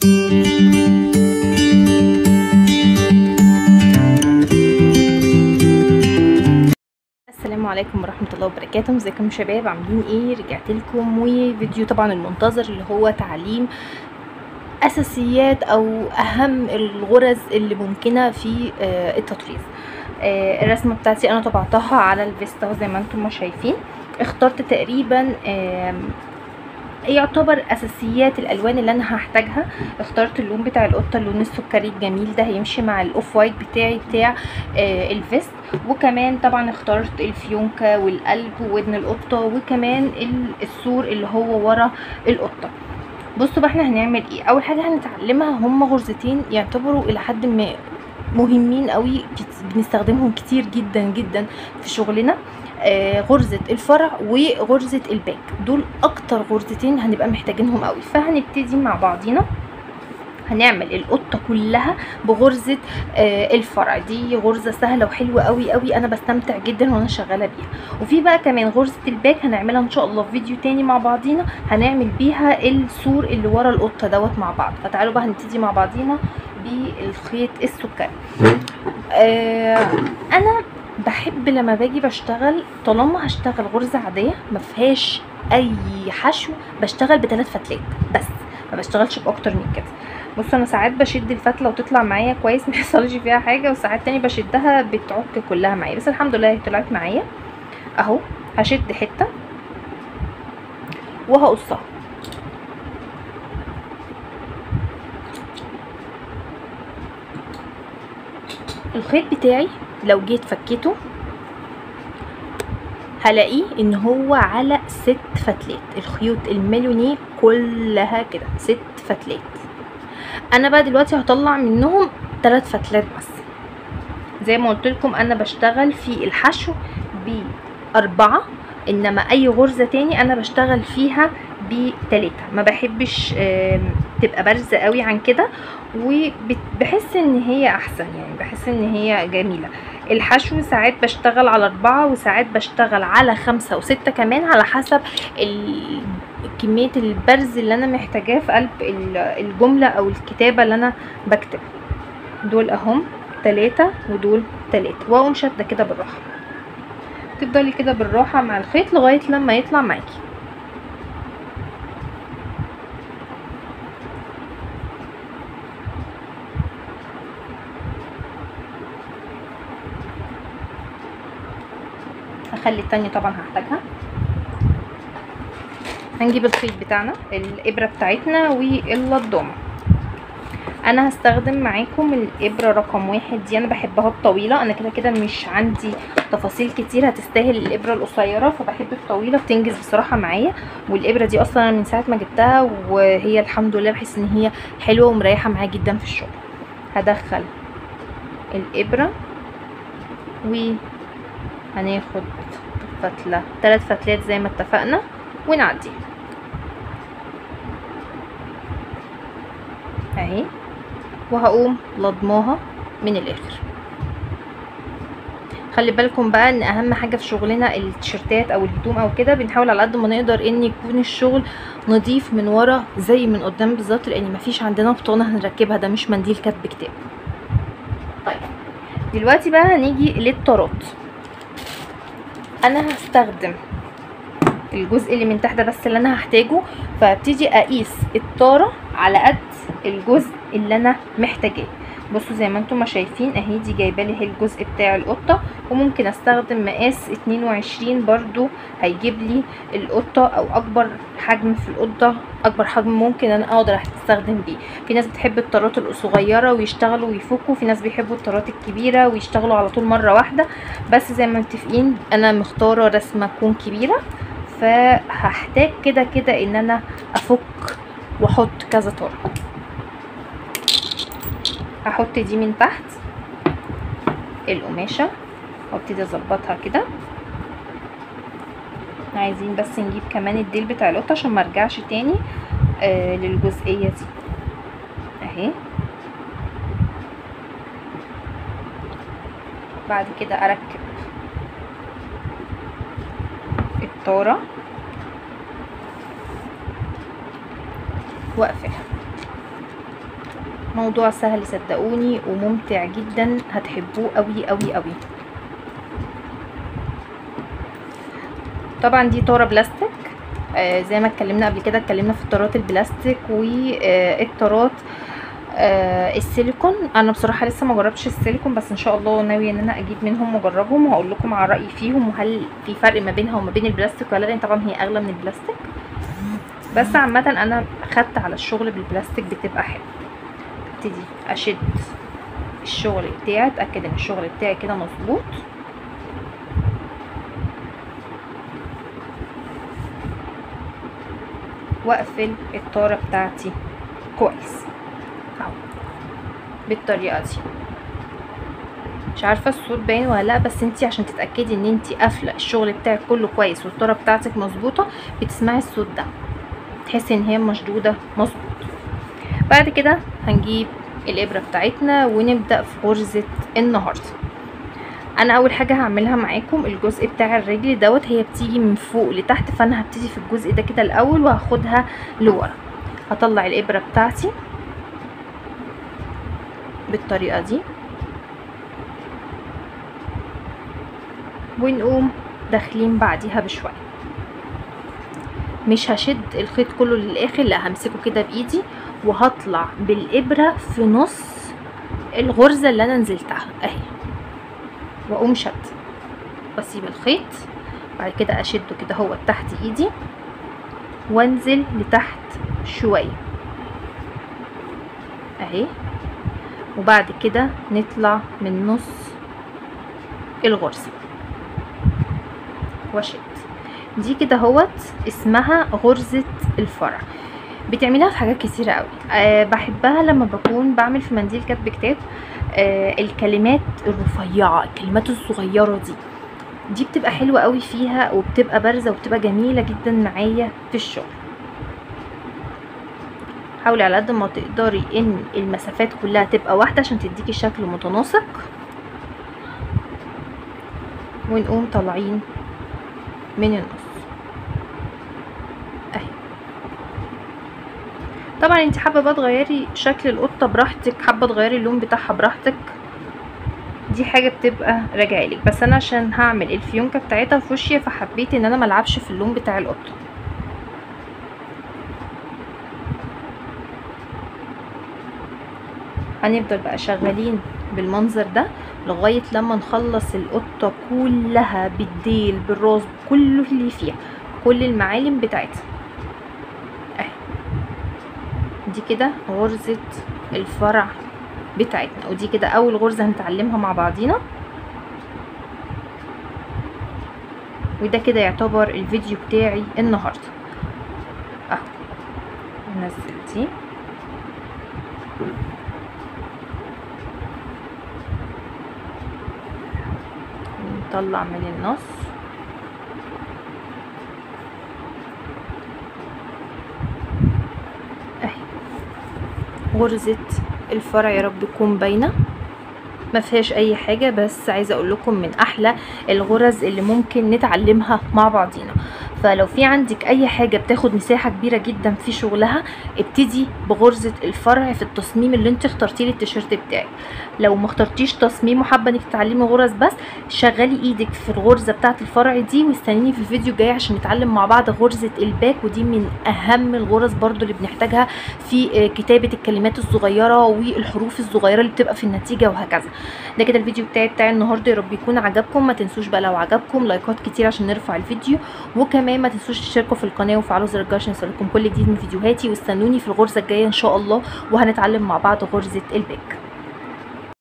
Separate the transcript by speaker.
Speaker 1: السلام عليكم ورحمة الله وبركاته ازيكم يا شباب عاملين ايه رجعت لكم وفيديو طبعا المنتظر اللي هو تعليم اساسيات او اهم الغرز اللي ممكنة في آه، التطريز آه، الرسمة بتاعتي انا طبعتها على الفيستا أهو زي ما انتم ما شايفين اخترت تقريبا آم، يعتبر اساسيات الالوان اللي انا هحتاجها اخترت اللون بتاع القطه اللون السكري الجميل ده هيمشي مع الاوف وايت بتاعي بتاع آه الفيست وكمان طبعا اخترت الفيونكه والقلب وودن القطه وكمان ال- السور اللي هو ورا القطه بصوا بقى احنا هنعمل ايه اول حاجه هنتعلمها هم غرزتين يعتبروا الى حد ما مهمين قوي كت- بنستخدمهم كتير جدا جدا في شغلنا آه، غرزة الفرع وغرزة الباك دول اكتر غرزتين هنبقى محتاجينهم قوي فهنبتدي مع بعضينا هنعمل القطة كلها بغرزة آه، الفرع دي غرزة سهلة وحلوة قوي قوي انا بستمتع جدا وانا شغالة بيها وفي بقى كمان غرزة الباك هنعملها ان شاء الله في فيديو تاني مع بعضينا هنعمل بيها السور اللي ورا القطة دوت مع بعض فتعالوا بقى هنبتدي مع بعضينا بالخيط السكري آه انا بحب لما باجي بشتغل طالما هشتغل غرزة عادية ما فيهاش اي حشو بشتغل بثلاث فتلات بس ما بشتغلش باكتر من كده بصوا انا ساعات بشد الفتله وتطلع معايا كويس ما يحصلش فيها حاجه وساعات تاني بشدها بتعك كلها معايا بس الحمد لله هي طلعت معايا اهو هشد حته وهقصها الخيط بتاعي لو جيت فكيته هلاقيه ان هو على ست فتلات الخيوط المليونيه كلها كده ست فتلات انا بقى دلوقتي هطلع منهم تلات فتلات بس زي ما قلت لكم انا بشتغل في الحشو باربعة انما اي غرزة تاني انا بشتغل فيها بتلاتة ما بحبش آم، تبقى بارزة قوي عن كده وبحس ان هي احسن يعني بحس ان هي جميلة الحشو ساعات بشتغل على اربعة وساعات بشتغل على خمسة وستة كمان على حسب ال- كمية البرز اللي انا محتاجاه في قلب ال- الجملة او الكتابة اللي انا بكتب دول اهم تلاتة ودول تلاتة واقوم شادة كده بالراحة تفضلي كده بالراحة مع الخيط لغاية لما يطلع معاكي هخلي التانية طبعا هحتاجها هنجيب الخيط بتاعنا الابرة بتاعتنا واللضامة انا هستخدم معاكم الابرة رقم واحد دي انا بحبها الطويلة انا كده كده مش عندي تفاصيل كتير هتستاهل الابرة القصيرة فبحب الطويلة بتنجز بصراحة معايا والابرة دي اصلا أنا من ساعة ما جبتها وهي الحمد لله بحس ان هي حلوة ومريحة معايا جدا في الشغل هدخل الابرة وهناخد فتلة ثلاث فتلات زي ما اتفقنا ونعدي اهي وهقوم لضماها من الاخر خلي بالكم بقى ان اهم حاجه في شغلنا التيشيرتات او الهدوم او كده بنحاول على قد ما نقدر ان يكون الشغل نظيف من ورا زي من قدام بالظبط لان مفيش عندنا بطانه هنركبها ده مش منديل كتب كتاب طيب دلوقتي بقى هنيجي للطارات انا هستخدم الجزء اللي من تحت ده بس اللي انا هحتاجه فابتدي اقيس الطاره على قد الجزء اللي انا محتاجاه بصوا زي ما انتم ما شايفين اهي دي جايبه لي الجزء بتاع القطه وممكن استخدم مقاس 22 برضو هيجيب لي القطه او اكبر حجم في القطه اكبر حجم ممكن انا اقدر استخدم بيه في ناس بتحب الطارات الصغيره ويشتغلوا ويفكوا في ناس بيحبوا الطارات الكبيره ويشتغلوا على طول مره واحده بس زي ما متفقين انا مختاره رسمه تكون كبيره فهحتاج كده كده ان انا افك واحط كذا طاره هحط دي من تحت القماشه وابتدي اظبطها كده عايزين بس نجيب كمان الديل بتاع القطه عشان ما ارجعش تاني آه للجزئيه دي اهي بعد كده اركب الطاره واقفلها موضوع سهل صدقوني وممتع جدا هتحبوه قوي قوي قوي طبعا دي طاره بلاستيك آه زي ما اتكلمنا قبل كده اتكلمنا في الطارات البلاستيك والطارات آه السيليكون انا بصراحه لسه ما جربتش السيليكون بس ان شاء الله ناويه ان انا اجيب منهم واجربهم وهقول لكم على رايي فيهم وهل في فرق ما بينها وما بين البلاستيك ولا لا لان طبعا هي اغلى من البلاستيك بس عامه انا خدت على الشغل بالبلاستيك بتبقى حلو ابتدي اشد الشغل بتاعي اتاكد ان الشغل بتاعي كده مظبوط واقفل الطاره بتاعتي كويس اهو بالطريقه دي مش عارفه الصوت باين ولا لا بس انتي عشان تتاكدي ان انتي قافله الشغل بتاعك كله كويس والطاره بتاعتك مظبوطه بتسمعي الصوت ده تحسي ان هي مشدوده مظبوط بعد كده هنجيب الابره بتاعتنا ونبدا في غرزه النهارده انا اول حاجه هعملها معاكم الجزء بتاع الرجل دوت هي بتيجي من فوق لتحت فانا هبتدي في الجزء ده كده الاول وهاخدها لورا هطلع الابره بتاعتي بالطريقه دي ونقوم داخلين بعديها بشويه مش هشد الخيط كله للاخر لا همسكه كده بايدي وهطلع بالابره في نص الغرزه اللي انا نزلتها اهي واقوم شد واسيب الخيط بعد كده اشده كده هو تحت ايدي وانزل لتحت شويه اهي وبعد كده نطلع من نص الغرزه واشد دي كده هوت اسمها غرزه الفرع بتعملها في حاجات كتيرة قوي أه بحبها لما بكون بعمل في منديل كاتب كتاب أه الكلمات الرفيعة الكلمات الصغيرة دي دي بتبقى حلوة قوي فيها وبتبقى بارزة وبتبقى جميلة جدا معايا في الشغل حاولي على قد ما تقدري ان المسافات كلها تبقى واحدة عشان تديكي شكل متناسق ونقوم طالعين من النص اهي طبعا انت حابه بقى تغيري شكل القطه براحتك حابه تغيري اللون بتاعها براحتك دي حاجه بتبقى راجعه لك بس انا عشان هعمل الفيونكه بتاعتها فوشيا فحبيت ان انا ملعبش في اللون بتاع القطه هنفضل بقى شغالين بالمنظر ده لغاية لما نخلص القطة كلها بالديل بالراس كله اللي فيها كل المعالم بتاعتها اهي دي كده غرزة الفرع بتاعتنا ودي كده اول غرزة هنتعلمها مع بعضينا وده كده يعتبر الفيديو بتاعي النهاردة اهو نزل دي نطلع من النص اهي غرزة الفرع يا رب تكون باينه ما فيهاش اي حاجه بس عايزه اقول لكم من احلى الغرز اللي ممكن نتعلمها مع بعضينا فلو في عندك اي حاجه بتاخد مساحه كبيره جدا في شغلها ابتدي بغرزه الفرع في التصميم اللي انت اخترتيه للتيشيرت بتاعك لو ما اخترتيش تصميم وحابه انك تتعلمي غرز بس شغلي ايدك في الغرزه بتاعه الفرع دي واستنيني في الفيديو الجاي عشان نتعلم مع بعض غرزه الباك ودي من اهم الغرز برضو اللي بنحتاجها في كتابه الكلمات الصغيره والحروف الصغيره اللي بتبقى في النتيجه وهكذا ده كده الفيديو بتاعي بتاع النهارده يا رب يكون عجبكم ما تنسوش بقى لو عجبكم لايكات كتير عشان نرفع الفيديو وكمان ما تنسوش تشتركوا في القناه وفعلوا زر الجرس عشان يوصلكم كل جديد من فيديوهاتي واستنوني في الغرزه الجايه ان شاء الله وهنتعلم مع بعض غرزه الباك